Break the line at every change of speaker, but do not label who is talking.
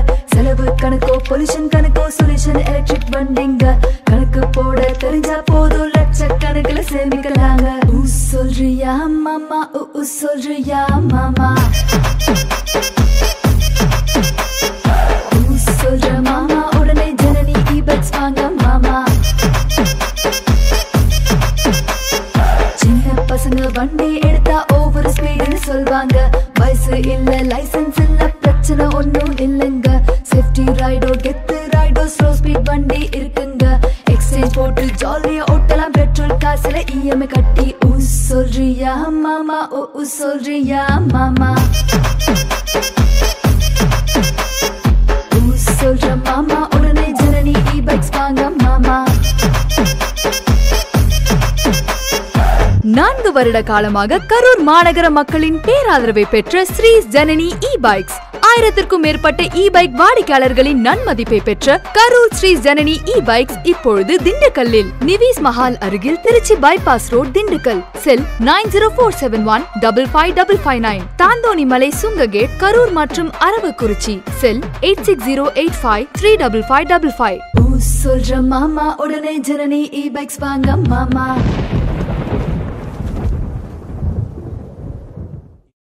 செலவு கணக்கோ பொல்யூஷன் கணக்கோ சொல்யூஷன் எலக்ட்ரிக் வண்டிங்க கணக்கு போட தெரிஞ்சா போதும் லட்சக்கணக்கில் சேமிக்கலாங்க ஊ சொல்றியா மாமா ஊ ஊ சொல்றியா மாமா ஊ சொல்ற மாமா உடனே ஜனனி இபெக்ஸ் வாங்க மாமா சின்ன பசங்க வண்டி எடுத்தா ஓவர் ஸ்பீடுன்னு சொல்வாங்க வயசு இல்ல லைசென்ஸ் இல்ல பிரச்சனை ஒண்ணும் இல்லைங்க சேஃப்டி ரைடோ கெத்து ரைடோ ஸ்லோ ஸ்பீட் வண்டி இருக்குங்க எக்ஸ்சேஞ்ச் போட்டு ஜாலியா ஓட்டலாம் பெட்ரோல் காசுல இஎம்ஐ கட்டி ஊ சொல்றியா மாமா ஓ ஊ சொல்றியா மாமா ஊ சொல்ற மாமா உடனே ஜனனி இ பைக்ஸ் வாங்க மாமா
நான்கு வருட காலமாக கரூர் மாநகர மக்களின் பேராதரவை பெற்ற ஸ்ரீ ஜனனி இ பைக்ஸ் ஆயிரத்திற்கும் மேற்பட்ட இ பைக் வாடிக்கையாளர்களின் நன்மதிப்பை பெற்ற கரூர் ஸ்ரீ ஜனனி இ பைக்ஸ் இப்பொழுது திண்டுக்கல்லில் நிவிஸ் மஹால் அருகில் Trichy bypass road Dindigul cell nine zero four seven one double five double five nine Thanthoni Malai சுங்ககேட் கரூர் மற்றும் Aravakurichi cell eight six zero eight five three double five double five
ஊ சொல்ற மாமா உடனே ஜனனி இ பைக்ஸ் வாங்க மாமா